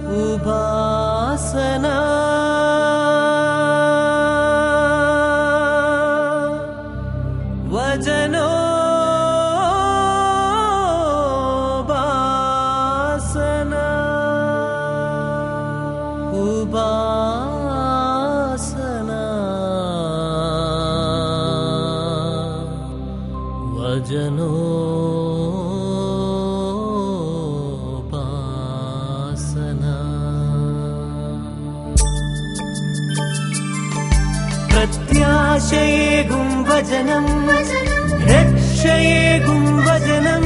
ഉപാസന വചനോപാസന ഉപാസന വചനോപാസന പ്രത്യാശയേകും വചനം രക്ഷയേകും വചനം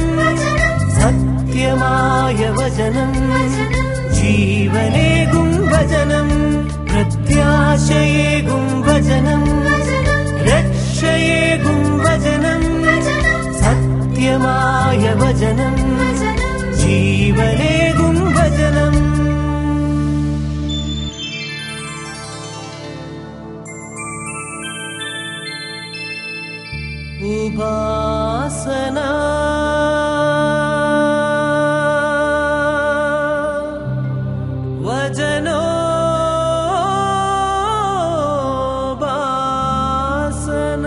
സത്യമായ വചനം ജീവനേകും വചനം പ്രത്യാശയേകും വചനം രക്ഷയേകും വചനം സത്യമായ വചനം ജീവനേകും വചനം ഉപാസന വചനോപാസന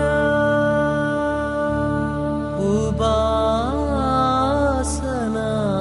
ഉപാസന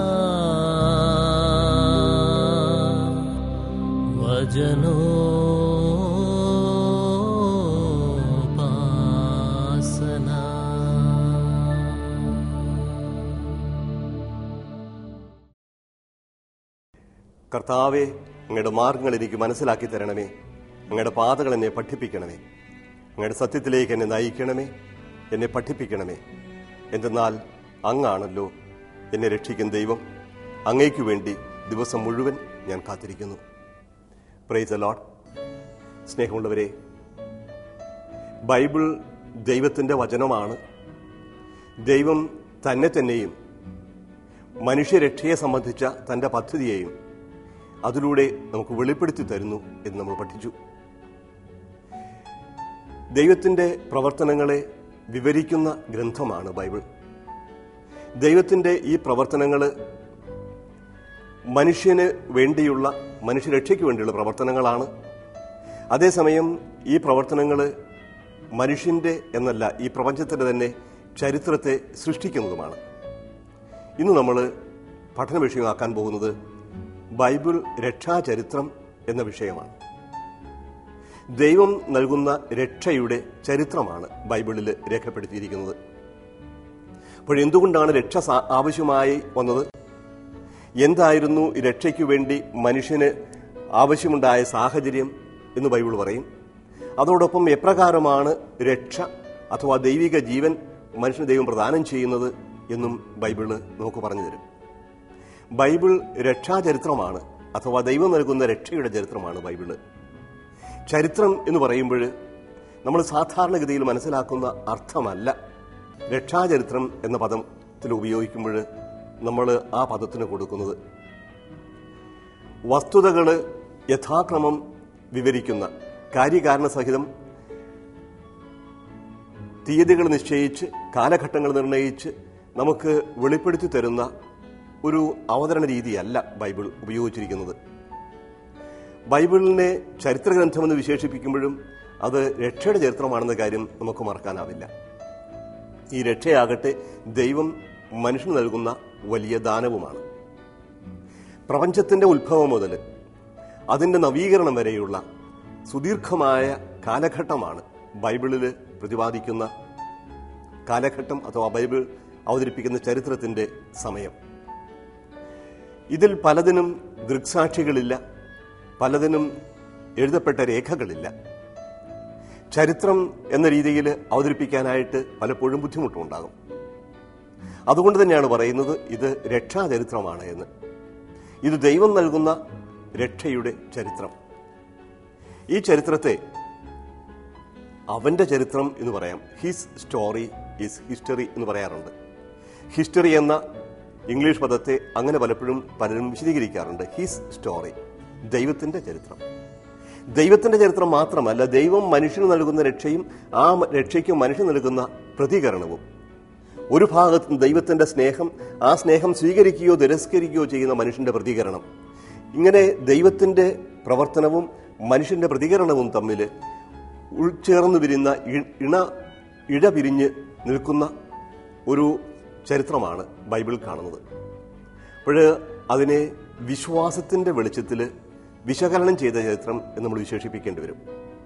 കർത്താവെ അങ്ങയുടെ മാർഗങ്ങൾ എനിക്ക് മനസ്സിലാക്കി തരണമേ അങ്ങയുടെ പാതകൾ എന്നെ പഠിപ്പിക്കണമേ അങ്ങയുടെ സത്യത്തിലേക്ക് എന്നെ നയിക്കണമേ എന്നെ പഠിപ്പിക്കണമേ എന്തെന്നാൽ അങ്ങാണല്ലോ എന്നെ രക്ഷിക്കുന്ന ദൈവം അങ്ങയ്ക്കു വേണ്ടി ദിവസം മുഴുവൻ ഞാൻ കാത്തിരിക്കുന്നു പ്രൈസ് ലോഡ് സ്നേഹമുള്ളവരെ ബൈബിൾ ദൈവത്തിൻ്റെ വചനമാണ് ദൈവം തന്നെ തന്നെയും മനുഷ്യരക്ഷയെ സംബന്ധിച്ച തൻ്റെ പദ്ധതിയെയും അതിലൂടെ നമുക്ക് വെളിപ്പെടുത്തി തരുന്നു എന്ന് നമ്മൾ പഠിച്ചു ദൈവത്തിൻ്റെ പ്രവർത്തനങ്ങളെ വിവരിക്കുന്ന ഗ്രന്ഥമാണ് ബൈബിൾ ദൈവത്തിൻ്റെ ഈ പ്രവർത്തനങ്ങൾ മനുഷ്യന് വേണ്ടിയുള്ള മനുഷ്യരക്ഷയ്ക്ക് വേണ്ടിയുള്ള പ്രവർത്തനങ്ങളാണ് അതേസമയം ഈ പ്രവർത്തനങ്ങൾ മനുഷ്യൻ്റെ എന്നല്ല ഈ പ്രപഞ്ചത്തിൻ്റെ തന്നെ ചരിത്രത്തെ സൃഷ്ടിക്കുന്നതുമാണ് ഇന്ന് നമ്മൾ പഠന വിഷയമാക്കാൻ പോകുന്നത് ബൈബിൾ രക്ഷാചരിത്രം എന്ന വിഷയമാണ് ദൈവം നൽകുന്ന രക്ഷയുടെ ചരിത്രമാണ് ബൈബിളിൽ രേഖപ്പെടുത്തിയിരിക്കുന്നത് അപ്പോൾ എന്തുകൊണ്ടാണ് രക്ഷ സാ- ആവശ്യമായി വന്നത് എന്തായിരുന്നു ഈ രക്ഷയ്ക്ക് വേണ്ടി മനുഷ്യന് ആവശ്യമുണ്ടായ സാഹചര്യം എന്ന് ബൈബിൾ പറയും അതോടൊപ്പം എപ്രകാരമാണ് രക്ഷ അഥവാ ദൈവിക ജീവൻ മനുഷ്യന് ദൈവം പ്രദാനം ചെയ്യുന്നത് എന്നും ബൈബിള് നമുക്ക് പറഞ്ഞു തരും ബൈബിൾ രക്ഷാചരിത്രമാണ് അഥവാ ദൈവം നൽകുന്ന രക്ഷയുടെ ചരിത്രമാണ് ബൈബിള് ചരിത്രം എന്ന് പറയുമ്പോൾ നമ്മൾ സാധാരണഗതിയിൽ മനസ്സിലാക്കുന്ന അർത്ഥമല്ല രക്ഷാചരിത്രം എന്ന പദത്തിൽ ഉപയോഗിക്കുമ്പോൾ നമ്മൾ ആ പദത്തിന് കൊടുക്കുന്നത് വസ്തുതകൾ യഥാക്രമം വിവരിക്കുന്ന കാര്യകാരണ സഹിതം തീയതികൾ നിശ്ചയിച്ച് കാലഘട്ടങ്ങൾ നിർണയിച്ച് നമുക്ക് വെളിപ്പെടുത്തി തരുന്ന ഒരു അവതരണ രീതിയല്ല ബൈബിൾ ഉപയോഗിച്ചിരിക്കുന്നത് ബൈബിളിനെ ചരിത്രഗ്രന്ഥമെന്ന് വിശേഷിപ്പിക്കുമ്പോഴും അത് രക്ഷയുടെ ചരിത്രമാണെന്ന കാര്യം നമുക്ക് മറക്കാനാവില്ല ഈ രക്ഷയാകട്ടെ ദൈവം മനുഷ്യന് നൽകുന്ന വലിയ ദാനവുമാണ് പ്രപഞ്ചത്തിന്റെ ഉത്ഭവം മുതൽ അതിന്റെ നവീകരണം വരെയുള്ള സുദീർഘമായ കാലഘട്ടമാണ് ബൈബിളിൽ പ്രതിപാദിക്കുന്ന കാലഘട്ടം അഥവാ ബൈബിൾ അവതരിപ്പിക്കുന്ന ചരിത്രത്തിന്റെ സമയം ഇതിൽ പലതിനും ദൃക്സാക്ഷികളില്ല പലതിനും എഴുതപ്പെട്ട രേഖകളില്ല ചരിത്രം എന്ന രീതിയിൽ അവതരിപ്പിക്കാനായിട്ട് പലപ്പോഴും ബുദ്ധിമുട്ടുണ്ടാകും അതുകൊണ്ട് തന്നെയാണ് പറയുന്നത് ഇത് രക്ഷാചരിത്രമാണ് എന്ന് ഇത് ദൈവം നൽകുന്ന രക്ഷയുടെ ചരിത്രം ഈ ചരിത്രത്തെ അവന്റെ ചരിത്രം എന്ന് പറയാം ഹിസ് സ്റ്റോറി ഈസ് ഹിസ്റ്ററി എന്ന് പറയാറുണ്ട് ഹിസ്റ്ററി എന്ന ഇംഗ്ലീഷ് പദത്തെ അങ്ങനെ പലപ്പോഴും പലരും വിശദീകരിക്കാറുണ്ട് ഹിസ് സ്റ്റോറി ദൈവത്തിന്റെ ചരിത്രം ദൈവത്തിന്റെ ചരിത്രം മാത്രമല്ല ദൈവം മനുഷ്യന് നൽകുന്ന രക്ഷയും ആ മ- രക്ഷയ്ക്ക് മനുഷ്യന് നൽകുന്ന പ്രതികരണവും ഒരു ഭാഗത്ത് ദൈവത്തിന്റെ സ്നേഹം ആ സ്നേഹം സ്വീകരിക്കുകയോ തിരസ്കരിക്കുകയോ ചെയ്യുന്ന മനുഷ്യന്റെ പ്രതികരണം ഇങ്ങനെ ദൈവത്തിന്റെ പ്രവർത്തനവും മനുഷ്യന്റെ പ്രതികരണവും തമ്മിൽ ഉൾച്ചേർന്ന് വിരുന്ന ഇ- ഇണ ഇഴ പിരിഞ്ഞ് നിൽക്കുന്ന ഒരു ചരിത്രമാണ് ബൈബിൾ കാണുന്നത് അപ്പോൾ അതിനെ വിശ്വാസത്തിന്റെ വെളിച്ചത്തിൽ വിശകലനം ചെയ്ത ചരിത്രം എന്ന് നമ്മൾ വിശേഷിപ്പിക്കേണ്ടി വരും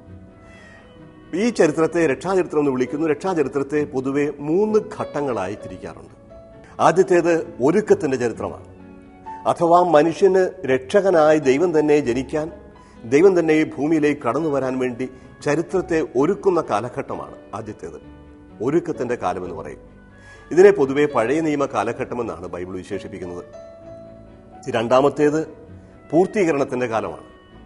ഈ ചരിത്രത്തെ രക്ഷാചരിത്രം എന്ന് വിളിക്കുന്നു രക്ഷാചരിത്രത്തെ പൊതുവെ മൂന്ന് ഘട്ടങ്ങളായി തിരിക്കാറുണ്ട് ആദ്യത്തേത് ഒരുക്കത്തിന്റെ ചരിത്രമാണ് അഥവാ മനുഷ്യന് രക്ഷകനായി ദൈവം തന്നെ ജനിക്കാൻ ദൈവം തന്നെ ഈ ഭൂമിയിലേക്ക് കടന്നു വരാൻ വേണ്ടി ചരിത്രത്തെ ഒരുക്കുന്ന കാലഘട്ടമാണ് ആദ്യത്തേത് ഒരുക്കത്തിന്റെ കാലം എന്ന് പറയും ഇതിനെ പൊതുവെ പഴയ നിയമ കാലഘട്ടമെന്നാണ് ബൈബിൾ വിശേഷിപ്പിക്കുന്നത് രണ്ടാമത്തേത് പൂർത്തീകരണത്തിന്റെ കാലമാണ്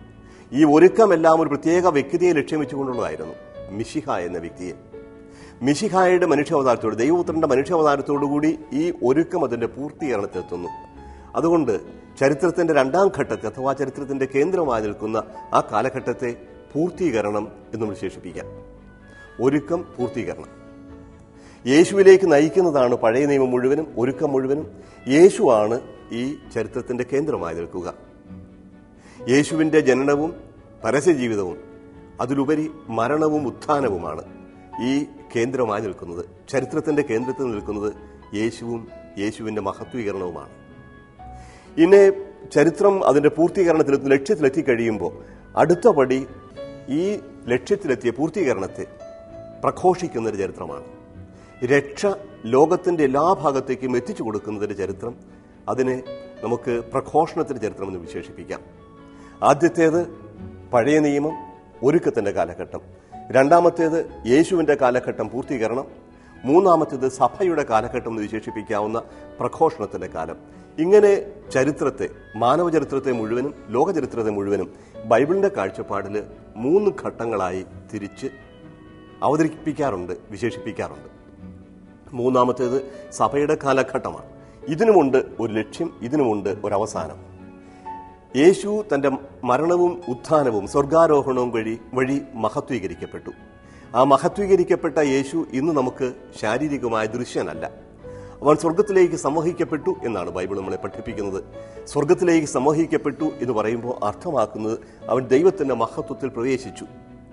ഈ ഒരുക്കമെല്ലാം ഒരു പ്രത്യേക വ്യക്തിയെ ലക്ഷ്യം വെച്ചുകൊണ്ടുള്ളതായിരുന്നു മിഷിഹ എന്ന വ്യക്തിയെ മിഷിഹായുടെ മനുഷ്യാവതാരത്തോട് ദൈവപുത്രന്റെ മനുഷ്യാവതാരത്തോടുകൂടി ഈ ഒരുക്കം അതിന്റെ പൂർത്തീകരണത്തിലെത്തുന്നു അതുകൊണ്ട് ചരിത്രത്തിന്റെ രണ്ടാം ഘട്ടത്തെ അഥവാ ചരിത്രത്തിന്റെ കേന്ദ്രമായി നിൽക്കുന്ന ആ കാലഘട്ടത്തെ പൂർത്തീകരണം എന്ന് വിശേഷിപ്പിക്കാം ഒരുക്കം പൂർത്തീകരണം യേശുവിലേക്ക് നയിക്കുന്നതാണ് പഴയ നിയമം മുഴുവനും ഒരുക്കം മുഴുവനും യേശുവാണ് ഈ ചരിത്രത്തിന്റെ കേന്ദ്രമായി നിൽക്കുക യേശുവിന്റെ ജനനവും പരസ്യജീവിതവും അതിലുപരി മരണവും ഉത്ഥാനവുമാണ് ഈ കേന്ദ്രമായി നിൽക്കുന്നത് ചരിത്രത്തിന്റെ കേന്ദ്രത്തിൽ നിൽക്കുന്നത് യേശുവും യേശുവിന്റെ മഹത്വീകരണവുമാണ് ഇന്നെ ചരിത്രം അതിന്റെ പൂർത്തീകരണത്തിൽ ലക്ഷ്യത്തിലെത്തി കഴിയുമ്പോൾ അടുത്ത പടി ഈ ലക്ഷ്യത്തിലെത്തിയ പൂർത്തീകരണത്തെ പ്രഘോഷിക്കുന്ന ഒരു ചരിത്രമാണ് രക്ഷ ലോകത്തിന്റെ എല്ലാ ഭാഗത്തേക്കും എത്തിച്ചു കൊടുക്കുന്നതിന്റെ ചരിത്രം അതിനെ നമുക്ക് പ്രഘോഷണത്തിന്റെ ചരിത്രം എന്ന് വിശേഷിപ്പിക്കാം ആദ്യത്തേത് പഴയ നിയമം ഒരുക്കത്തിന്റെ കാലഘട്ടം രണ്ടാമത്തേത് യേശുവിന്റെ കാലഘട്ടം പൂർത്തീകരണം മൂന്നാമത്തേത് സഭയുടെ കാലഘട്ടം എന്ന് വിശേഷിപ്പിക്കാവുന്ന പ്രഘോഷണത്തിന്റെ കാലം ഇങ്ങനെ ചരിത്രത്തെ മാനവ ചരിത്രത്തെ മുഴുവനും ലോക ചരിത്രത്തെ മുഴുവനും ബൈബിളിന്റെ കാഴ്ചപ്പാടിൽ മൂന്ന് ഘട്ടങ്ങളായി തിരിച്ച് അവതരിപ്പിക്കാറുണ്ട് വിശേഷിപ്പിക്കാറുണ്ട് മൂന്നാമത്തേത് സഭയുടെ കാലഘട്ടമാണ് ഇതിനുമുണ്ട് ഒരു ലക്ഷ്യം ഇതിനുമുണ്ട് ഒരു അവസാനം യേശു തന്റെ മരണവും ഉത്ഥാനവും സ്വർഗാരോഹണവും വഴി വഴി മഹത്വീകരിക്കപ്പെട്ടു ആ മഹത്വീകരിക്കപ്പെട്ട യേശു ഇന്ന് നമുക്ക് ശാരീരികമായ ദൃശ്യനല്ല അവൻ സ്വർഗത്തിലേക്ക് സംവഹിക്കപ്പെട്ടു എന്നാണ് ബൈബിൾ നമ്മളെ പഠിപ്പിക്കുന്നത് സ്വർഗത്തിലേക്ക് സംവഹിക്കപ്പെട്ടു എന്ന് പറയുമ്പോൾ അർത്ഥമാക്കുന്നത് അവൻ ദൈവത്തിന്റെ മഹത്വത്തിൽ പ്രവേശിച്ചു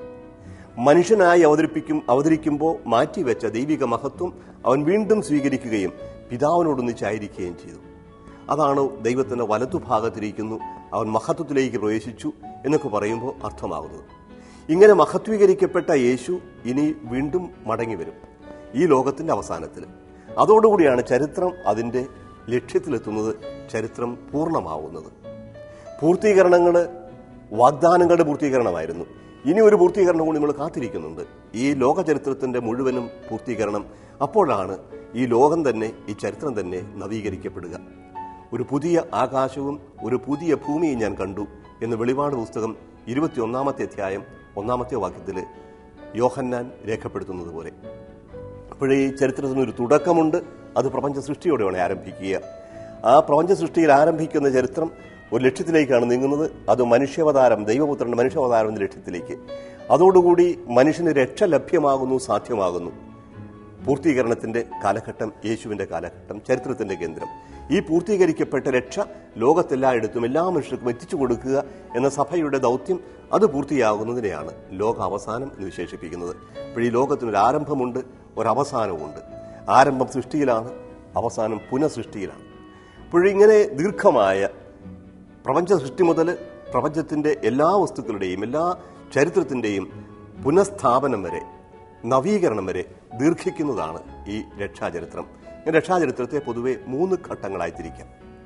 മനുഷ്യനായി അവതരിപ്പിക്കും അവതരിക്കുമ്പോൾ മാറ്റിവെച്ച ദൈവിക മഹത്വം അവൻ വീണ്ടും സ്വീകരിക്കുകയും പിതാവിനോടൊന്നിച്ചായിരിക്കുകയും ചെയ്തു അതാണ് ദൈവത്തിന്റെ വലതുഭാഗത്തിരിക്കുന്നു അവൻ മഹത്വത്തിലേക്ക് പ്രവേശിച്ചു എന്നൊക്കെ പറയുമ്പോൾ അർത്ഥമാകുന്നത് ഇങ്ങനെ മഹത്വീകരിക്കപ്പെട്ട യേശു ഇനി വീണ്ടും മടങ്ങി വരും ഈ ലോകത്തിന്റെ അവസാനത്തിൽ അതോടുകൂടിയാണ് ചരിത്രം അതിന്റെ ലക്ഷ്യത്തിലെത്തുന്നത് ചരിത്രം പൂർണ്ണമാവുന്നത് പൂർത്തീകരണങ്ങൾ വാഗ്ദാനങ്ങളുടെ പൂർത്തീകരണമായിരുന്നു ഇനി ഒരു പൂർത്തീകരണം കൂടി നമ്മൾ കാത്തിരിക്കുന്നുണ്ട് ഈ ലോക ചരിത്രത്തിന്റെ മുഴുവനും പൂർത്തീകരണം അപ്പോഴാണ് ഈ ലോകം തന്നെ ഈ ചരിത്രം തന്നെ നവീകരിക്കപ്പെടുക ഒരു പുതിയ ആകാശവും ഒരു പുതിയ ഭൂമിയും ഞാൻ കണ്ടു എന്ന് വെളിപാട് പുസ്തകം ഇരുപത്തിയൊന്നാമത്തെ അധ്യായം ഒന്നാമത്തെ വാക്യത്തിൽ യോഹന്നാൻ രേഖപ്പെടുത്തുന്നത് പോലെ അപ്പോഴേ ഈ ചരിത്രത്തിന് ഒരു തുടക്കമുണ്ട് അത് പ്രപഞ്ച സൃഷ്ടിയോടെയാണ് ആരംഭിക്കുക ആ പ്രപഞ്ച സൃഷ്ടിയിൽ ആരംഭിക്കുന്ന ചരിത്രം ഒരു ലക്ഷ്യത്തിലേക്കാണ് നീങ്ങുന്നത് അത് മനുഷ്യാവതാരം ദൈവപുത്രന്റെ മനുഷ്യാവതാരം എന്ന ലക്ഷ്യത്തിലേക്ക് അതോടുകൂടി മനുഷ്യന് രക്ഷ ലഭ്യമാകുന്നു സാധ്യമാകുന്നു പൂർത്തീകരണത്തിന്റെ കാലഘട്ടം യേശുവിന്റെ കാലഘട്ടം ചരിത്രത്തിന്റെ കേന്ദ്രം ഈ പൂർത്തീകരിക്കപ്പെട്ട രക്ഷ ലോകത്തെല്ലായിടത്തും എല്ലാ മനുഷ്യർക്കും എത്തിച്ചു കൊടുക്കുക എന്ന സഭയുടെ ദൗത്യം അത് പൂർത്തിയാകുന്നതിനെയാണ് ലോക അവസാനം എന്ന് വിശേഷിപ്പിക്കുന്നത് അപ്പോൾ ഈ ലോകത്തിനൊരു ആരംഭമുണ്ട് ഒരവസാനവുമുണ്ട് ആരംഭം സൃഷ്ടിയിലാണ് അവസാനം പുനഃസൃഷ്ടിയിലാണ് അപ്പോഴിങ്ങനെ ദീർഘമായ പ്രപഞ്ച സൃഷ്ടി മുതൽ പ്രപഞ്ചത്തിന്റെ എല്ലാ വസ്തുക്കളുടെയും എല്ലാ ചരിത്രത്തിന്റെയും പുനഃസ്ഥാപനം വരെ നവീകരണം വരെ ദീർഘിക്കുന്നതാണ് ഈ രക്ഷാചരിത്രം ഈ രക്ഷാചരിത്രത്തെ പൊതുവെ മൂന്ന് ഘട്ടങ്ങളായി തിരിക്കാം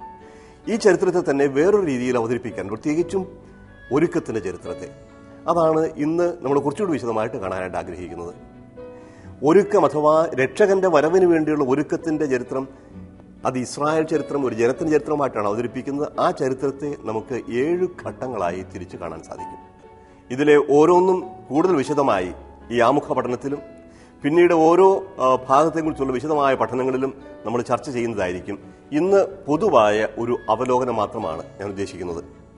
ഈ ചരിത്രത്തെ തന്നെ വേറൊരു രീതിയിൽ അവതരിപ്പിക്കാൻ പ്രത്യേകിച്ചും ഒരുക്കത്തിന്റെ ചരിത്രത്തെ അതാണ് ഇന്ന് നമ്മൾ കുറച്ചുകൂടി വിശദമായിട്ട് കാണാനായിട്ട് ആഗ്രഹിക്കുന്നത് ഒരുക്കം അഥവാ രക്ഷകന്റെ വരവിന് വേണ്ടിയുള്ള ഒരുക്കത്തിന്റെ ചരിത്രം അത് ഇസ്രായേൽ ചരിത്രം ഒരു ജനത്തിന്റെ ചരിത്രമായിട്ടാണ് അവതരിപ്പിക്കുന്നത് ആ ചരിത്രത്തെ നമുക്ക് ഏഴ് ഘട്ടങ്ങളായി തിരിച്ചു കാണാൻ സാധിക്കും ഇതിലെ ഓരോന്നും കൂടുതൽ വിശദമായി ഈ ആമുഖ പഠനത്തിലും പിന്നീട് ഓരോ ആ, ഭാഗത്തെക്കുറിച്ചുള്ള വിശദമായ പഠനങ്ങളിലും നമ്മൾ ചർച്ച ചെയ്യുന്നതായിരിക്കും ഇന്ന് പൊതുവായ ഒരു അവലോകനം മാത്രമാണ് ഞാൻ ഉദ്ദേശിക്കുന്നത്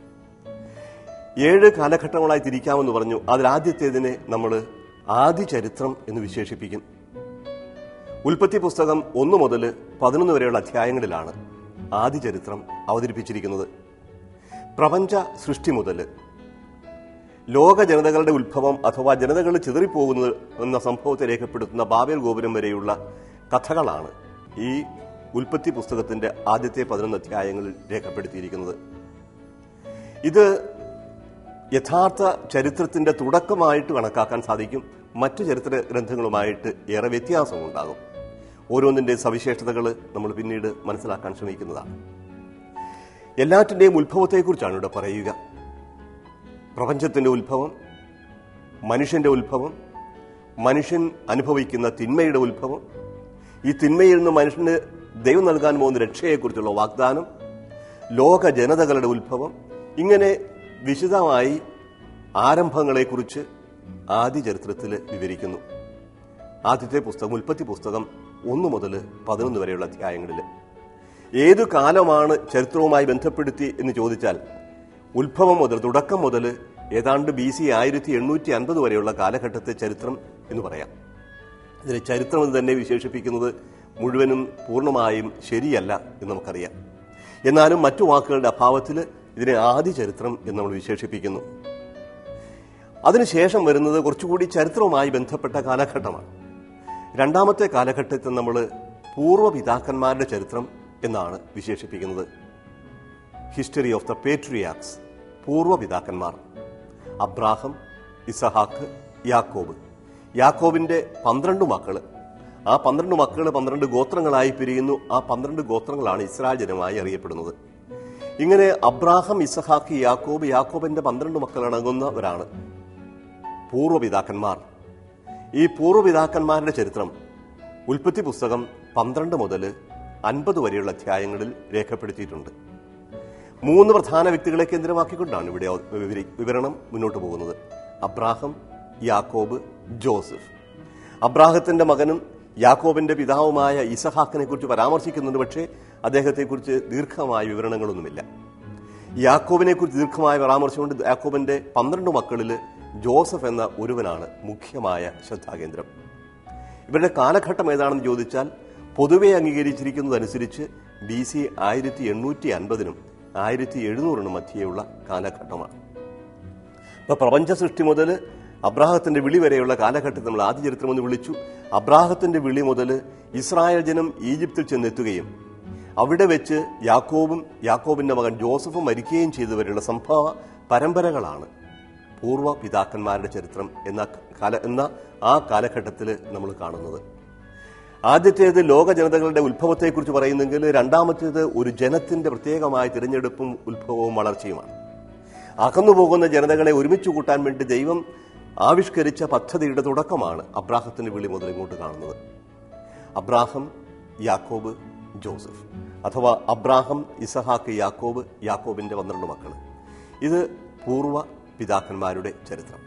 ഏഴ് കാലഘട്ടങ്ങളായി തിരിക്കാമെന്ന് പറഞ്ഞു അതിലാദ്യത്തേതിനെ നമ്മൾ ആദ്യ ചരിത്രം എന്ന് വിശേഷിപ്പിക്കും ഉൽപ്പത്തി പുസ്തകം ഒന്ന് മുതൽ പതിനൊന്ന് വരെയുള്ള അധ്യായങ്ങളിലാണ് ആദ്യ ചരിത്രം അവതരിപ്പിച്ചിരിക്കുന്നത് പ്രപഞ്ച സൃഷ്ടി മുതൽ ലോക ജനതകളുടെ ഉത്ഭവം അഥവാ ജനതകൾ ചിതറിപ്പോകുന്നത് എന്ന സംഭവത്തെ രേഖപ്പെടുത്തുന്ന ബാബേൽ ഗോപുരം വരെയുള്ള കഥകളാണ് ഈ ഉൽപ്പത്തി പുസ്തകത്തിന്റെ ആദ്യത്തെ പതിനൊന്ന് അധ്യായങ്ങളിൽ രേഖപ്പെടുത്തിയിരിക്കുന്നത് ഇത് യഥാർത്ഥ ചരിത്രത്തിന്റെ തുടക്കമായിട്ട് കണക്കാക്കാൻ സാധിക്കും മറ്റു ചരിത്ര ഗ്രന്ഥങ്ങളുമായിട്ട് ഏറെ വ്യത്യാസമുണ്ടാകും ഓരോന്നിന്റെ സവിശേഷതകൾ നമ്മൾ പിന്നീട് മനസ്സിലാക്കാൻ ശ്രമിക്കുന്നതാണ് എല്ലാറ്റിന്റെയും ഉത്ഭവത്തെക്കുറിച്ചാണ് ഇവിടെ പറയുക പ്രപഞ്ചത്തിന്റെ ഉത്ഭവം മനുഷ്യന്റെ ഉത്ഭവം മനുഷ്യൻ അനുഭവിക്കുന്ന തിന്മയുടെ ഉത്ഭവം ഈ തിന്മയിൽ നിന്ന് മനുഷ്യന് ദൈവം നൽകാൻ പോകുന്ന രക്ഷയെക്കുറിച്ചുള്ള വാഗ്ദാനം ലോക ജനതകളുടെ ഉത്ഭവം ഇങ്ങനെ വിശദമായി ആരംഭങ്ങളെക്കുറിച്ച് ആദ്യ ചരിത്രത്തിൽ വിവരിക്കുന്നു ആദ്യത്തെ പുസ്തകം ഉൽപ്പത്തി പുസ്തകം ഒന്ന് മുതൽ പതിനൊന്ന് വരെയുള്ള അധ്യായങ്ങളിൽ ഏതു കാലമാണ് ചരിത്രവുമായി ബന്ധപ്പെടുത്തി എന്ന് ചോദിച്ചാൽ ഉത്ഭവം മുതൽ തുടക്കം മുതൽ ഏതാണ്ട് ബി സി ആയിരത്തി എണ്ണൂറ്റി അൻപത് വരെയുള്ള കാലഘട്ടത്തെ ചരിത്രം എന്ന് പറയാം ഇതിനെ ചരിത്രം എന്ന് തന്നെ വിശേഷിപ്പിക്കുന്നത് മുഴുവനും പൂർണ്ണമായും ശരിയല്ല എന്ന് നമുക്കറിയാം എന്നാലും മറ്റു വാക്കുകളുടെ അഭാവത്തിൽ ഇതിനെ ആദ്യ ചരിത്രം എന്ന് നമ്മൾ വിശേഷിപ്പിക്കുന്നു അതിനുശേഷം വരുന്നത് കുറച്ചുകൂടി ചരിത്രവുമായി ബന്ധപ്പെട്ട കാലഘട്ടമാണ് രണ്ടാമത്തെ കാലഘട്ടത്തിൽ നമ്മൾ പൂർവ്വപിതാക്കന്മാരുടെ ചരിത്രം എന്നാണ് വിശേഷിപ്പിക്കുന്നത് ഹിസ്റ്ററി ഓഫ് ദ പേട്രിയാക്സ് പൂർവ്വപിതാക്കന്മാർ അബ്രാഹം ഇസഹാക്ക് യാക്കോബ് യാക്കോബിന്റെ പന്ത്രണ്ട് മക്കള് ആ പന്ത്രണ്ട് മക്കൾ പന്ത്രണ്ട് ഗോത്രങ്ങളായി പിരിയുന്നു ആ പന്ത്രണ്ട് ഗോത്രങ്ങളാണ് ഇസ്രായേൽ ജനമായി അറിയപ്പെടുന്നത് ഇങ്ങനെ അബ്രാഹം ഇസഹാക്ക് യാക്കോബ് യാക്കോബിന്റെ പന്ത്രണ്ട് മക്കൾ അടങ്ങുന്നവരാണ് പൂർവ്വപിതാക്കന്മാർ ഈ പൂർവ്വപിതാക്കന്മാരുടെ ചരിത്രം ഉൽപ്പത്തി പുസ്തകം പന്ത്രണ്ട് മുതൽ അൻപത് വരെയുള്ള അധ്യായങ്ങളിൽ രേഖപ്പെടുത്തിയിട്ടുണ്ട് മൂന്ന് പ്രധാന വ്യക്തികളെ കേന്ദ്രമാക്കിക്കൊണ്ടാണ് ഇവിടെ വിവരി- വിവരണം മുന്നോട്ട് പോകുന്നത് അബ്രാഹം യാക്കോബ് ജോസഫ് അബ്രാഹത്തിന്റെ മകനും യാക്കോബിന്റെ പിതാവുമായ ഇസഹാക്കിനെ കുറിച്ച് പരാമർശിക്കുന്നുണ്ട് പക്ഷേ അദ്ദേഹത്തെക്കുറിച്ച് ദീർഘമായ വിവരണങ്ങളൊന്നുമില്ല യാക്കോബിനെ കുറിച്ച് ദീർഘമായ പരാമർശമുണ്ട് യാക്കോബിന്റെ പന്ത്രണ്ട് മക്കളിൽ ജോസഫ് എന്ന ഒരുവനാണ് മുഖ്യമായ ശ്രദ്ധാകേന്ദ്രം ഇവരുടെ കാലഘട്ടം ഏതാണെന്ന് ചോദിച്ചാൽ പൊതുവെ അംഗീകരിച്ചിരിക്കുന്നതനുസരിച്ച് ബി സി ആയിരത്തി എണ്ണൂറ്റി അൻപതിനും ആയിരത്തി എഴുന്നൂറിനും മധ്യേയുള്ള കാലഘട്ടമാണ് ഇപ്പൊ പ്രപഞ്ച സൃഷ്ടി മുതൽ അബ്രാഹത്തിന്റെ വിളി വരെയുള്ള കാലഘട്ടത്തിൽ നമ്മൾ ആദ്യ ചരിത്രം എന്ന് വിളിച്ചു അബ്രാഹത്തിന്റെ വിളി മുതൽ ഇസ്രായേൽ ജനം ഈജിപ്തിൽ ചെന്നെത്തുകയും അവിടെ വെച്ച് യാക്കോബും യാക്കോബിന്റെ മകൻ ജോസഫും മരിക്കുകയും ചെയ്തവരെയുള്ള സംഭവ പരമ്പരകളാണ് പൂർവ്വ പിതാക്കന്മാരുടെ ചരിത്രം എന്ന കാല എന്ന ആ കാലഘട്ടത്തിൽ നമ്മൾ കാണുന്നത് ആദ്യത്തേത് ലോക ജനതകളുടെ ഉത്ഭവത്തെക്കുറിച്ച് പറയുന്നെങ്കിൽ രണ്ടാമത്തേത് ഒരു ജനത്തിന്റെ പ്രത്യേകമായ തിരഞ്ഞെടുപ്പും ഉത്ഭവവും വളർച്ചയുമാണ് അകന്നുപോകുന്ന ജനതകളെ ഒരുമിച്ച് കൂട്ടാൻ വേണ്ടി ദൈവം ആവിഷ്കരിച്ച പദ്ധതിയുടെ തുടക്കമാണ് അബ്രാഹത്തിന്റെ വിളി മുതൽ ഇങ്ങോട്ട് കാണുന്നത് അബ്രാഹം യാക്കോബ് ജോസഫ് അഥവാ അബ്രാഹം ഇസഹാക്ക് യാക്കോബ് യാക്കോബിന്റെ പന്ത്രണ്ട് മക്കൾ ഇത് പൂർവ്വ പിതാക്കന്മാരുടെ ചരിത്രം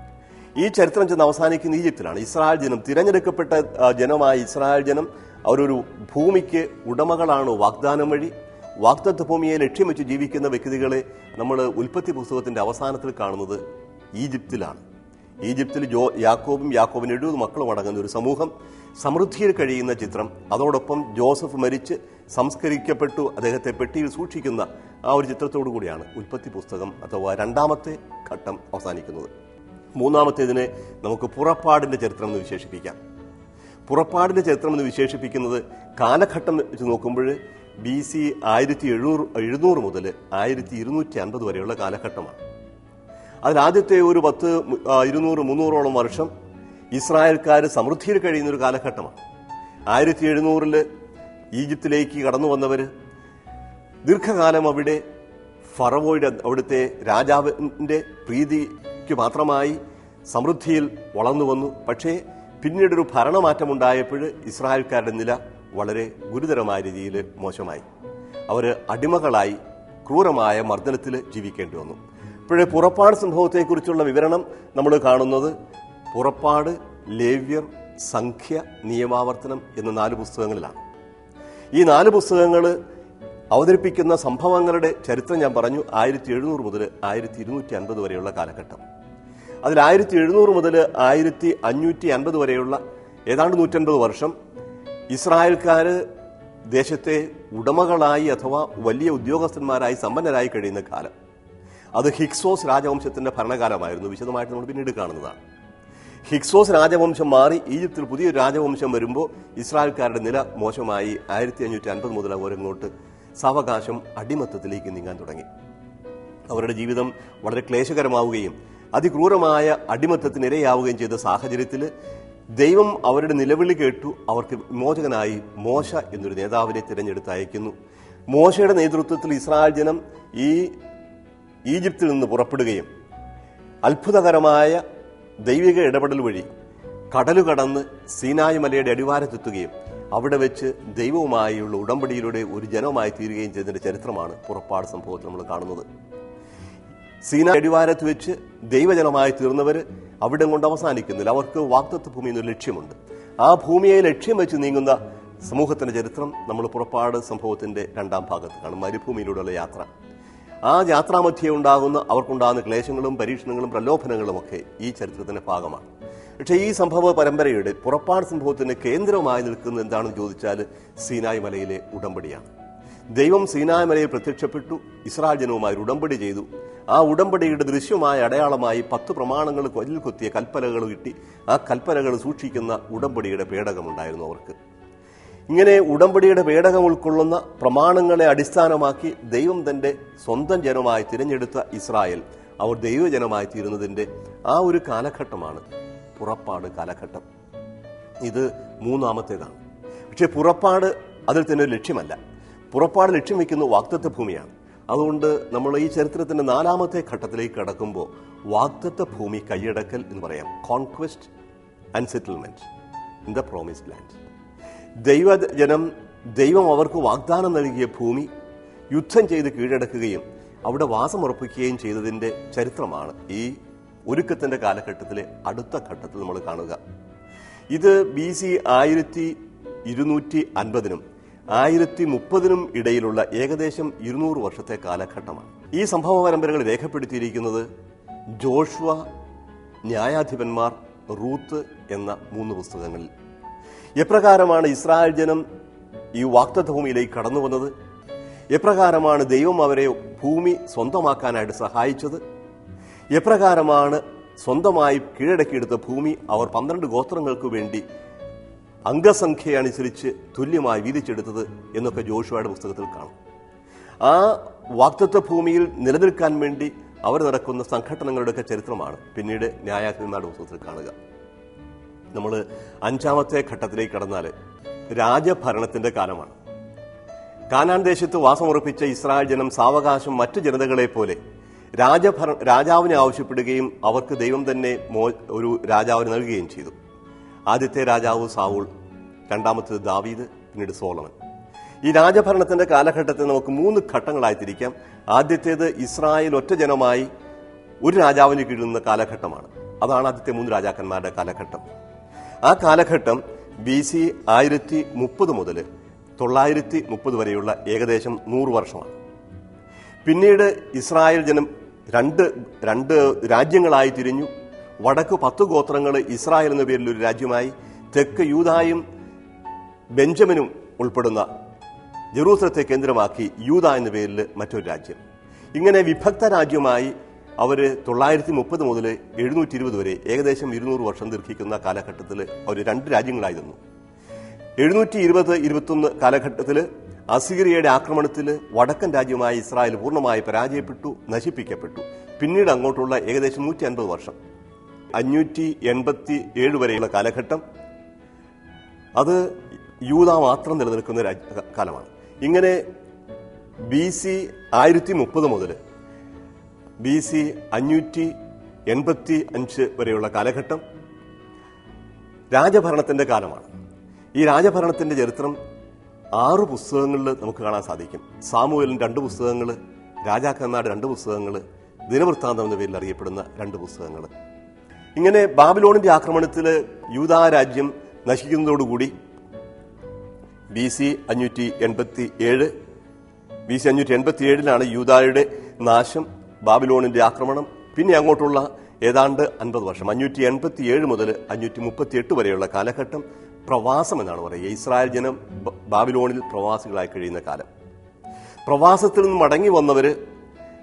ഈ ചരിത്രം ചെന്ന് അവസാനിക്കുന്ന ഈജിപ്തിലാണ് ഇസ്രായേൽ ജനം തിരഞ്ഞെടുക്കപ്പെട്ട ആ, ജനമായ ഇസ്രായേൽ ജനം അവരൊരു ഭൂമിക്ക് ഉടമകളാണ് വാഗ്ദാനം വഴി വാഗ്ദത്ത ഭൂമിയെ ലക്ഷ്യം വെച്ച് ജീവിക്കുന്ന വ്യക്തികളെ നമ്മൾ ഉൽപ്പത്തി പുസ്തകത്തിന്റെ അവസാനത്തിൽ കാണുന്നത് ഈജിപ്തിലാണ് ഈജിപ്തിൽ ജോ യാക്കോബും യാക്കോബിന് എഴുപത് മക്കളും അടങ്ങുന്ന ഒരു സമൂഹം സമൃദ്ധിയിൽ കഴിയുന്ന ചിത്രം അതോടൊപ്പം ജോസഫ് മരിച്ച് സംസ്കരിക്കപ്പെട്ടു അദ്ദേഹത്തെ പെട്ടിയിൽ സൂക്ഷിക്കുന്ന ആ ഒരു ചിത്രത്തോടു കൂടിയാണ് ഉൽപ്പത്തി പുസ്തകം അഥവാ രണ്ടാമത്തെ ഘട്ടം അവസാനിക്കുന്നത് മൂന്നാമത്തേതിനെ നമുക്ക് പുറപ്പാടിന്റെ ചരിത്രം എന്ന് വിശേഷിപ്പിക്കാം പുറപ്പാടിന്റെ ചരിത്രം എന്ന് വിശേഷിപ്പിക്കുന്നത് കാലഘട്ടം വെച്ച് നോക്കുമ്പോൾ ബി സി ആയിരത്തി എഴുന്നൂറ് എഴുന്നൂറ് മുതൽ ആയിരത്തി ഇരുന്നൂറ്റി അൻപത് വരെയുള്ള കാലഘട്ടമാണ് അതിലാദ്യത്തെ ഒരു പത്ത് മു- ആ, ഇരുന്നൂറ് മുന്നൂറോളം വർഷം ഇസ്രായേൽക്കാർ സമൃദ്ധിയിൽ കഴിയുന്ന ഒരു കാലഘട്ടമാണ് ആയിരത്തി എഴുന്നൂറില് ഈജിപ്തിലേക്ക് കടന്നു വന്നവര് ദീർഘകാലം അവിടെ ഫറവോയുടെ അവിടുത്തെ രാജാവിന്റെ പ്രീതിക്ക് മാത്രമായി സമൃദ്ധിയിൽ വളർന്നു വന്നു പക്ഷേ പിന്നീടൊരു ഭരണമാറ്റമുണ്ടായപ്പോൾ ഇസ്രായേൽക്കാരുടെ നില വളരെ ഗുരുതരമായ രീതിയിൽ മോശമായി അവര് അടിമകളായി ക്രൂരമായ മർദ്ദനത്തിൽ ജീവിക്കേണ്ടി വന്നു ഇപ്പോഴേ പുറപ്പാട് സംഭവത്തെക്കുറിച്ചുള്ള വിവരണം നമ്മൾ കാണുന്നത് പുറപ്പാട് ലേവ്യർ സംഖ്യ നിയമാവർത്തനം എന്ന നാല് പുസ്തകങ്ങളിലാണ് ഈ നാല് പുസ്തകങ്ങൾ അവതരിപ്പിക്കുന്ന സംഭവങ്ങളുടെ ചരിത്രം ഞാൻ പറഞ്ഞു ആയിരത്തി എഴുന്നൂറ് മുതൽ ആയിരത്തി ഇരുന്നൂറ്റി അൻപത് വരെയുള്ള കാലഘട്ടം അതിൽ ആയിരത്തി എഴുന്നൂറ് മുതൽ ആയിരത്തി അഞ്ഞൂറ്റി അൻപത് വരെയുള്ള ഏതാണ്ട് നൂറ്റൻപത് വർഷം ഇസ്രായേൽക്കാര് ദേശത്തെ ഉടമകളായി അഥവാ വലിയ ഉദ്യോഗസ്ഥന്മാരായി സമ്പന്നരായി കഴിയുന്ന കാലം അത് ഹിക്സോസ് രാജവംശത്തിന്റെ ഭരണകാലമായിരുന്നു വിശദമായിട്ട് നമ്മൾ പിന്നീട് കാണുന്നതാണ് ഹിക്സോസ് രാജവംശം മാറി ഈജിപ്തിൽ പുതിയൊരു രാജവംശം വരുമ്പോൾ ഇസ്രായേൽക്കാരുടെ നില മോശമായി ആയിരത്തി അഞ്ഞൂറ്റി അൻപത് മുതൽ അവരങ്ങോട്ട് സാവകാശം അടിമത്തത്തിലേക്ക് നീങ്ങാൻ തുടങ്ങി അവരുടെ ജീവിതം വളരെ ക്ലേശകരമാവുകയും അതിക്രൂരമായ അടിമത്തത്തിന് ഇരയാവുകയും ചെയ്ത സാഹചര്യത്തിൽ ദൈവം അവരുടെ നിലവിളി കേട്ടു അവർക്ക് വിമോചകനായി മോശ എന്നൊരു നേതാവിനെ തിരഞ്ഞെടുത്ത് അയക്കുന്നു മോശയുടെ നേതൃത്വത്തിൽ ഇസ്രായേൽ ജനം ഈ ഈജിപ്തിൽ നിന്ന് പുറപ്പെടുകയും അത്ഭുതകരമായ ദൈവിക ഇടപെടൽ വഴി കടലു കടന്ന് സീനായ് മലയുടെ അടിവാരത്തെത്തുകയും അവിടെ വെച്ച് ദൈവവുമായുള്ള ഉടമ്പടിയിലൂടെ ഒരു ജനമായി തീരുകയും ചെയ്തതിന്റെ ചരിത്രമാണ് പുറപ്പാട് സംഭവത്തിൽ നമ്മൾ കാണുന്നത് സീന അടിവാരത്ത് വെച്ച് ദൈവജനമായി തീർന്നവര് അവിടെ കൊണ്ട് അവസാനിക്കുന്നില്ല അവർക്ക് വാക്തത്വ ഭൂമി എന്നൊരു ലക്ഷ്യമുണ്ട് ആ ഭൂമിയെ ലക്ഷ്യം വെച്ച് നീങ്ങുന്ന സമൂഹത്തിന്റെ ചരിത്രം നമ്മൾ പുറപ്പാട് സംഭവത്തിന്റെ രണ്ടാം ഭാഗത്ത് കാണും മരുഭൂമിയിലൂടെയുള്ള യാത്ര ആ യാത്രാമധ്യേ ഉണ്ടാകുന്ന അവർക്കുണ്ടാകുന്ന ക്ലേശങ്ങളും പരീക്ഷണങ്ങളും പ്രലോഭനങ്ങളും ഒക്കെ ഈ ചരിത്രത്തിന്റെ ഭാഗമാണ് പക്ഷേ ഈ സംഭവ പരമ്പരയുടെ പുറപ്പാട് സംഭവത്തിന് കേന്ദ്രമായി നിൽക്കുന്ന എന്താണെന്ന് ചോദിച്ചാൽ സീനായ് മലയിലെ ഉടമ്പടിയാണ് ദൈവം സീനായ് മലയിൽ പ്രത്യക്ഷപ്പെട്ടു ഇസ്രായേൽ ജനവുമായി ഒരു ഉടമ്പടി ചെയ്തു ആ ഉടമ്പടിയുടെ ദൃശ്യമായ അടയാളമായി പത്ത് പ്രമാണങ്ങൾ കൊല്ലിൽ കൊത്തിയ കൽപ്പനകൾ കിട്ടി ആ കൽപ്പനകൾ സൂക്ഷിക്കുന്ന ഉടമ്പടിയുടെ പേടകമുണ്ടായിരുന്നു അവർക്ക് ഇങ്ങനെ ഉടമ്പടിയുടെ പേടകം ഉൾക്കൊള്ളുന്ന പ്രമാണങ്ങളെ അടിസ്ഥാനമാക്കി ദൈവം തന്റെ സ്വന്തം ജനമായി തിരഞ്ഞെടുത്ത ഇസ്രായേൽ അവർ ദൈവജനമായി തീരുന്നതിന്റെ ആ ഒരു കാലഘട്ടമാണ് പുറപ്പാട് കാലഘട്ടം ഇത് മൂന്നാമത്തേതാണ് പക്ഷേ പുറപ്പാട് അതിൽ തന്നെ ഒരു ലക്ഷ്യമല്ല പുറപ്പാട് ലക്ഷ്യം വെക്കുന്ന വാക്തത്വ ഭൂമിയാണ് അതുകൊണ്ട് നമ്മൾ ഈ ചരിത്രത്തിന്റെ നാലാമത്തെ ഘട്ടത്തിലേക്ക് കടക്കുമ്പോൾ വാക്തത്വ ഭൂമി കൈയടക്കൽ എന്ന് പറയാം conquest and settlement in the promised land ദൈവജനം ദൈവം അവർക്ക് വാഗ്ദാനം നൽകിയ ഭൂമി യുദ്ധം ചെയ്ത് കീഴടക്കുകയും അവിടെ വാസമുറപ്പിക്കുകയും ചെയ്തതിന്റെ ചരിത്രമാണ് ഈ ഒരുക്കത്തിന്റെ കാലഘട്ടത്തിലെ അടുത്ത ഘട്ടത്തിൽ നമ്മൾ കാണുക ഇത് ബി സി ആയിരത്തി ഇരുന്നൂറ്റി അൻപതിനും ആയിരത്തി മുപ്പതിനും ഇടയിലുള്ള ഏകദേശം ഇരുന്നൂറ് വർഷത്തെ കാലഘട്ടമാണ് ഈ സംഭവ പരമ്പരകൾ രേഖപ്പെടുത്തിയിരിക്കുന്നത് ജോഷ്വ ന്യായാധിപന്മാർ റൂത്ത് എന്ന മൂന്ന് പുസ്തകങ്ങളിൽ എപ്രകാരമാണ് ഇസ്രായേൽ ജനം ഈ വാക്തത്വ ഭൂമിയിലേക്ക് കടന്നു വന്നത് എപ്രകാരമാണ് ദൈവം അവരെ ഭൂമി സ്വന്തമാക്കാനായിട്ട് സഹായിച്ചത് എപ്രകാരമാണ് സ്വന്തമായി കീഴടക്കിയെടുത്ത ഭൂമി അവർ പന്ത്രണ്ട് ഗോത്രങ്ങൾക്ക് വേണ്ടി അംഗസംഖ്യ അനുസരിച്ച് തുല്യമായി വീതിച്ചെടുത്തത് എന്നൊക്കെ ജോഷുവയുടെ പുസ്തകത്തിൽ കാണും ആ വാക്തത്വ ഭൂമിയിൽ നിലനിൽക്കാൻ വേണ്ടി അവർ നടക്കുന്ന സംഘടനകളുടെയൊക്കെ ചരിത്രമാണ് പിന്നീട് ന്യായാധിപന്മാരുടെ പുസ്തകത്തിൽ കാണുക നമ്മൾ അഞ്ചാമത്തെ ഘട്ടത്തിലേക്ക് കടന്നാൽ രാജഭരണത്തിന്റെ കാലമാണ് കാനാൻ ദേശത്ത് വാസമുറപ്പിച്ച ഇസ്രായേൽ ജനം സാവകാശം മറ്റു ജനതകളെ പോലെ രാജഭര രാജാവിനെ ആവശ്യപ്പെടുകയും അവർക്ക് ദൈവം തന്നെ മോ ഒരു രാജാവിന് നൽകുകയും ചെയ്തു ആദ്യത്തെ രാജാവ് സാവൂൾ രണ്ടാമത്തേത് ദാവീദ് പിന്നീട് സോളമൻ ഈ രാജഭരണത്തിന്റെ കാലഘട്ടത്തെ നമുക്ക് മൂന്ന് ഘട്ടങ്ങളായി തിരിക്കാം ആദ്യത്തേത് ഇസ്രായേൽ ഒറ്റ ജനമായി ഒരു രാജാവിന് കീഴുന്ന കാലഘട്ടമാണ് അതാണ് ആദ്യത്തെ മൂന്ന് രാജാക്കന്മാരുടെ കാലഘട്ടം ആ കാലഘട്ടം ബി സി ആയിരത്തി മുപ്പത് മുതൽ തൊള്ളായിരത്തി മുപ്പത് വരെയുള്ള ഏകദേശം നൂറ് വർഷമാണ് പിന്നീട് ഇസ്രായേൽ ജനം രണ്ട് രണ്ട് രാജ്യങ്ങളായി തിരിഞ്ഞു വടക്ക് പത്ത് ഗോത്രങ്ങൾ ഇസ്രായേൽ എന്ന പേരിൽ ഒരു രാജ്യമായി തെക്ക് യൂതായും ബെഞ്ചമിനും ഉൾപ്പെടുന്ന ജെറൂസലത്തെ കേന്ദ്രമാക്കി യൂത എന്ന പേരിൽ മറ്റൊരു രാജ്യം ഇങ്ങനെ വിഭക്ത രാജ്യമായി അവർ തൊള്ളായിരത്തി മുപ്പത് മുതൽ എഴുന്നൂറ്റി ഇരുപത് വരെ ഏകദേശം ഇരുന്നൂറ് വർഷം ദീർഘിക്കുന്ന കാലഘട്ടത്തിൽ അവർ രണ്ട് രാജ്യങ്ങളായി നിന്നു എഴുന്നൂറ്റി ഇരുപത് ഇരുപത്തൊന്ന് കാലഘട്ടത്തിൽ അസീറിയയുടെ ആക്രമണത്തിൽ വടക്കൻ രാജ്യമായ ഇസ്രായേൽ പൂർണ്ണമായി പരാജയപ്പെട്ടു നശിപ്പിക്കപ്പെട്ടു പിന്നീട് അങ്ങോട്ടുള്ള ഏകദേശം നൂറ്റി അൻപത് വർഷം അഞ്ഞൂറ്റി എൺപത്തി ഏഴ് വരെയുള്ള കാലഘട്ടം അത് യൂത മാത്രം നിലനിൽക്കുന്ന രാജ്യ കാലമാണ് ഇങ്ങനെ ബി സി ആയിരത്തി മുപ്പത് മുതൽ ബി സി അഞ്ഞൂറ്റി എൺപത്തി അഞ്ച് വരെയുള്ള കാലഘട്ടം രാജഭരണത്തിന്റെ കാലമാണ് ഈ രാജഭരണത്തിന്റെ ചരിത്രം ആറ് പുസ്തകങ്ങളിൽ നമുക്ക് കാണാൻ സാധിക്കും സാമൂഹലിന് രണ്ട് പുസ്തകങ്ങൾ രാജാക്കന്മാരുടെ രണ്ട് പുസ്തകങ്ങൾ ദിനവൃത്താന്തം എന്ന പേരിൽ അറിയപ്പെടുന്ന രണ്ട് പുസ്തകങ്ങൾ ഇങ്ങനെ ബാബിലോണിന്റെ ആക്രമണത്തിൽ യൂതാ രാജ്യം നശിക്കുന്നതോടുകൂടി ബി സി അഞ്ഞൂറ്റി എൺപത്തി ഏഴ് ബി സി അഞ്ഞൂറ്റി എൺപത്തി ഏഴിലാണ് യൂതായുടെ നാശം ബാബിലോണിന്റെ ആക്രമണം പിന്നെ അങ്ങോട്ടുള്ള ഏതാണ്ട് അൻപത് വർഷം അഞ്ഞൂറ്റി എൺപത്തി ഏഴ് മുതൽ അഞ്ഞൂറ്റി മുപ്പത്തി എട്ട് വരെയുള്ള കാലഘട്ടം പ്രവാസം എന്നാണ് പറയുക ഇസ്രായേൽ ജനം ബാബിലോണിൽ പ്രവാസികളായി കഴിയുന്ന കാലം പ്രവാസത്തിൽ നിന്ന് മടങ്ങി വന്നവര്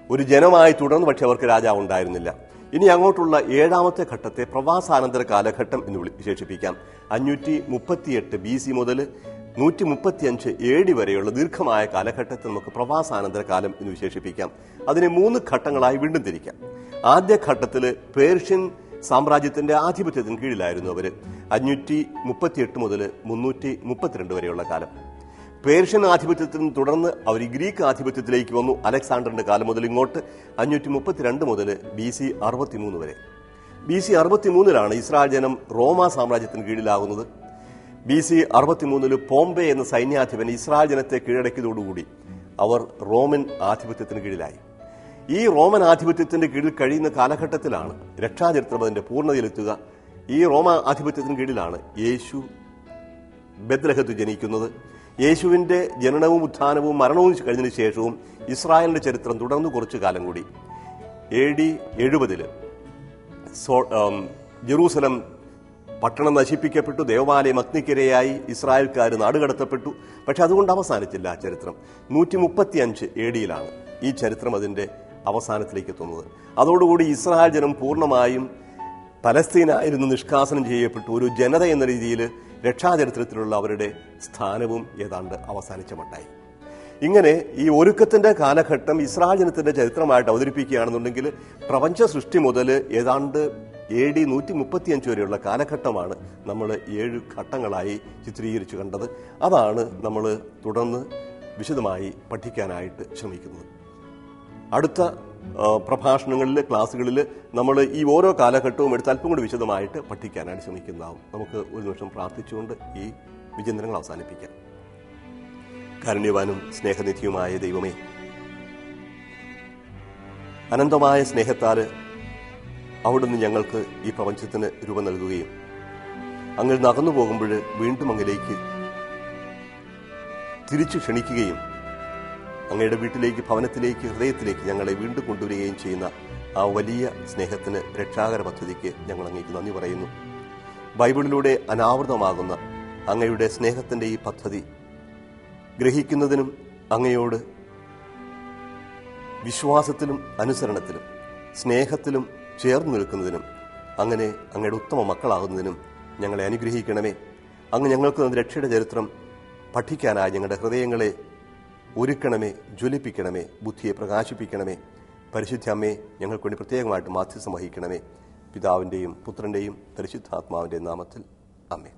ഒരു ജനമായി തുടർന്ന് പക്ഷെ അവർക്ക് രാജാവ് ഉണ്ടായിരുന്നില്ല ഇനി അങ്ങോട്ടുള്ള ഏഴാമത്തെ ഘട്ടത്തെ പ്രവാസാനന്തര കാലഘട്ടം എന്ന് വിളി- വിശേഷിപ്പിക്കാം അഞ്ഞൂറ്റി മുപ്പത്തിയെട്ട് ബി സി മുതൽ നൂറ്റി മുപ്പത്തിയഞ്ച് എ ഡി വരെയുള്ള ദീർഘമായ കാലഘട്ടത്തെ നമുക്ക് പ്രവാസാനന്തര കാലം എന്ന് വിശേഷിപ്പിക്കാം അതിനെ മൂന്ന് ഘട്ടങ്ങളായി വീണ്ടും തിരിക്കാം ആദ്യ ഘട്ടത്തിൽ പേർഷ്യൻ സാമ്രാജ്യത്തിന്റെ ആധിപത്യത്തിന് കീഴിലായിരുന്നു അവർ അഞ്ഞൂറ്റി മുപ്പത്തിയെട്ട് മുതൽ മുന്നൂറ്റി മുപ്പത്തിരണ്ട് വരെയുള്ള കാലം പേർഷ്യൻ ആധിപത്യത്തിൽ നിന്ന് തുടർന്ന് അവർ ഈ ഗ്രീക്ക് ആധിപത്യത്തിലേക്ക് വന്നു അലക്സാണ്ടറിന്റെ കാലം മുതൽ ഇങ്ങോട്ട് അഞ്ഞൂറ്റി മുപ്പത്തിരണ്ട് മുതൽ ബി സി അറുപത്തിമൂന്ന് വരെ ബി സി അറുപത്തിമൂന്നിലാണ് ഇസ്രായേൽ ജനം റോമ സാമ്രാജ്യത്തിന് കീഴിലാകുന്നത് ബി സി അറുപത്തിമൂന്നില് പോംബെ എന്ന സൈന്യാധിപൻ ഇസ്രായേൽ ജനത്തെ കീഴടക്കിയതോടുകൂടി അവർ റോമൻ ആധിപത്യത്തിന് കീഴിലായി ഈ റോമൻ ആധിപത്യത്തിന്റെ കീഴിൽ കഴിയുന്ന കാലഘട്ടത്തിലാണ് രക്ഷാചരിത്രം അതിന്റെ പൂർണ്ണതയിലെത്തുക ഈ റോമ ആധിപത്യത്തിന് കീഴിലാണ് യേശു ബദ്രഹത്ത് ജനിക്കുന്നത് യേശുവിന്റെ ജനനവും ഉത്ഥാനവും മരണവും കഴിഞ്ഞതിന് ശേഷവും ഇസ്രായേലിന്റെ ചരിത്രം തുടർന്നു കുറച്ചു കാലം കൂടി എ ഡി എഴുപതില് സോ- ആം, ജെറൂസലം പട്ടണം നശിപ്പിക്കപ്പെട്ടു ദേവാലയം അഗ്നിക്കിരയായി ഇസ്രായേൽക്കാർ നാടുകടത്തപ്പെട്ടു പക്ഷെ അതുകൊണ്ട് അവസാനിച്ചില്ല ആ ചരിത്രം നൂറ്റി മുപ്പത്തി അഞ്ച് എ ഡിയിലാണ് ഈ ചരിത്രം അതിന്റെ അവസാനത്തിലേക്ക് എത്തുന്നത് അതോടുകൂടി ഇസ്രായേൽ ജനം പൂർണ്ണമായും പലസ്തീനായിരുന്നു നിഷ്കാസനം ചെയ്യപ്പെട്ടു ഒരു ജനത എന്ന രീതിയിൽ രക്ഷാചരിത്രത്തിലുള്ള അവരുടെ സ്ഥാനവും ഏതാണ്ട് അവസാനിച്ച മട്ടായി ഇങ്ങനെ ഈ ഒരുക്കത്തിന്റെ കാലഘട്ടം ഇസ്രായേൽ ജനത്തിന്റെ ചരിത്രമായിട്ട് അവതരിപ്പിക്കുകയാണെന്നുണ്ടെങ്കിൽ പ്രപഞ്ച സൃഷ്ടി മുതൽ ഏതാണ്ട് എ ഡി നൂറ്റി മുപ്പത്തിയഞ്ച് വരെയുള്ള കാലഘട്ടമാണ് നമ്മൾ ഏഴ് ഘട്ടങ്ങളായി ചിത്രീകരിച്ചു കണ്ടത് അതാണ് നമ്മൾ തുടർന്ന് വിശദമായി പഠിക്കാനായിട്ട് ശ്രമിക്കുന്നത് അടുത്ത ആ, പ്രഭാഷണങ്ങളിൽ ക്ലാസ്സുകളിൽ നമ്മൾ ഈ ഓരോ കാലഘട്ടവും എടുത്ത് അല്പം കൂടി വിശദമായിട്ട് പഠിക്കാനായിട്ട് ശ്രമിക്കുന്നതാവും നമുക്ക് ഒരു നിമിഷം പ്രാർത്ഥിച്ചുകൊണ്ട് ഈ വിചിന്തനങ്ങൾ അവസാനിപ്പിക്കാം കാരുണ്യവാനും സ്നേഹനിധിയുമായ ദൈവമേ അനന്തമായ സ്നേഹത്താൽ അവിടുന്ന് ഞങ്ങൾക്ക് ഈ പ്രപഞ്ചത്തിന് രൂപം നൽകുകയും അങ്ങിൽ നടന്നു പോകുമ്പോൾ വീണ്ടും അങ്ങിലേക്ക് തിരിച്ചു ക്ഷണിക്കുകയും അങ്ങയുടെ വീട്ടിലേക്ക് ഭവനത്തിലേക്ക് ഹൃദയത്തിലേക്ക് ഞങ്ങളെ വീണ്ടും കൊണ്ടുവരികയും ചെയ്യുന്ന ആ വലിയ സ്നേഹത്തിന് രക്ഷാകര പദ്ധതിക്ക് ഞങ്ങൾ അങ്ങേക്ക് നന്ദി പറയുന്നു ബൈബിളിലൂടെ അനാവൃതമാകുന്ന അങ്ങയുടെ സ്നേഹത്തിന്റെ ഈ പദ്ധതി ഗ്രഹിക്കുന്നതിനും അങ്ങയോട് വിശ്വാസത്തിലും അനുസരണത്തിലും സ്നേഹത്തിലും ചേർന്ന് നിൽക്കുന്നതിനും അങ്ങനെ അങ്ങയുടെ ഉത്തമ മക്കളാകുന്നതിനും ഞങ്ങളെ അനുഗ്രഹിക്കണമേ അങ്ങ് ഞങ്ങൾക്ക് തന്ന രക്ഷയുടെ ചരിത്രം പഠിക്കാനായി ഞങ്ങളുടെ ഹൃദയങ്ങളെ ഒരുക്കണമേ ജ്വലിപ്പിക്കണമേ ബുദ്ധിയെ പ്രകാശിപ്പിക്കണമേ പരിശുദ്ധ അമ്മേ ഞങ്ങൾക്ക് വേണ്ടി പ്രത്യേകമായിട്ട് മാധ്യസ്ഥം വഹിക്കണമേ പിതാവിൻ്റെയും പുത്രൻ്റെയും പരിശുദ്ധാത്മാവിൻ്റെയും നാമത്തിൽ അമ്മേ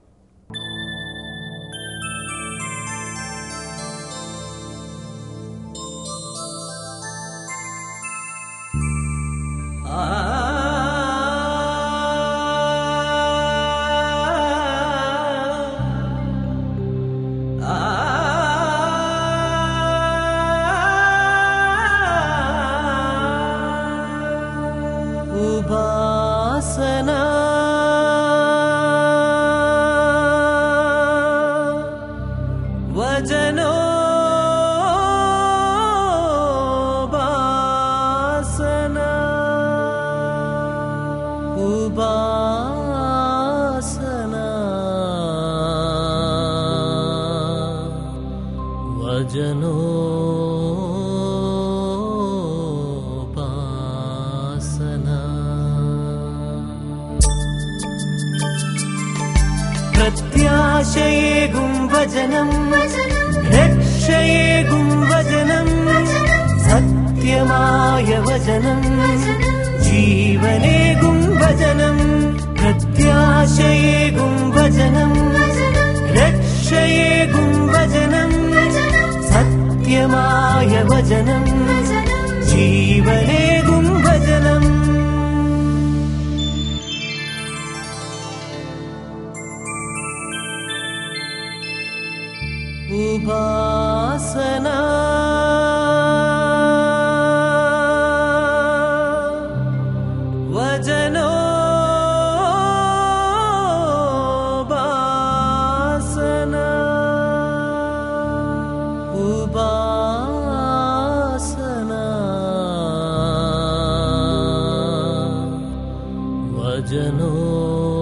ഉപാസന വചനോ ഉപാസന ഉപാസന വചനോ പ്രത്യാശയേകും വചനം രക്ഷയേകും വചനം സത്യമായ വചനം ജീവനേകും വചനം പ്രത്യാശയേകും വചനം രക്ഷയേകും വചനം സത്യമായ വചനം ജീവനേകും വചനം ഉപാസന വചനോ ഉപാസന ഉപാസന വചനോ